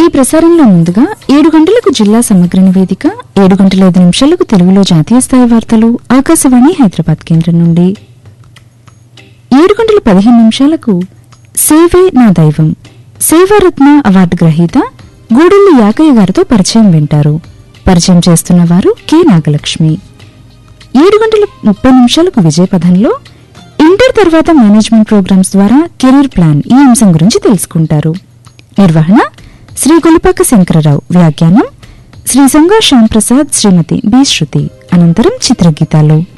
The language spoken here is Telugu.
ఈ ప్రసారంలో ముందుగా ఏడు గంటలకు జిల్లా సమగ్ర నివేదిక ఏడు గంటల ఐదు నిమిషాలకు తెలుగులో జాతీయ స్థాయి వార్తలు ఆకాశవాణి హైదరాబాద్ కేంద్రం నుండి ఏడు గంటల పదిహేను నిమిషాలకు సేవే నా దైవం సేవారత్న అవార్డు గ్రహీత గూడెల్లి యాకయ్య గారితో పరిచయం వింటారు పరిచయం చేస్తున్న వారు కె నాగలక్ష్మి ఏడు గంటల ముప్పై నిమిషాలకు విజయపథంలో ఇంటర్ తర్వాత మేనేజ్మెంట్ ప్రోగ్రామ్స్ ద్వారా కెరీర్ ప్లాన్ ఈ అంశం గురించి తెలుసుకుంటారు నిర్వహణ శ్రీ గులిపాక శంకరరావు వ్యాఖ్యానం శ్రీ సంగా శ్యాంప్రసాద్ శ్రీమతి బి శృతి అనంతరం చిత్రగీతాలు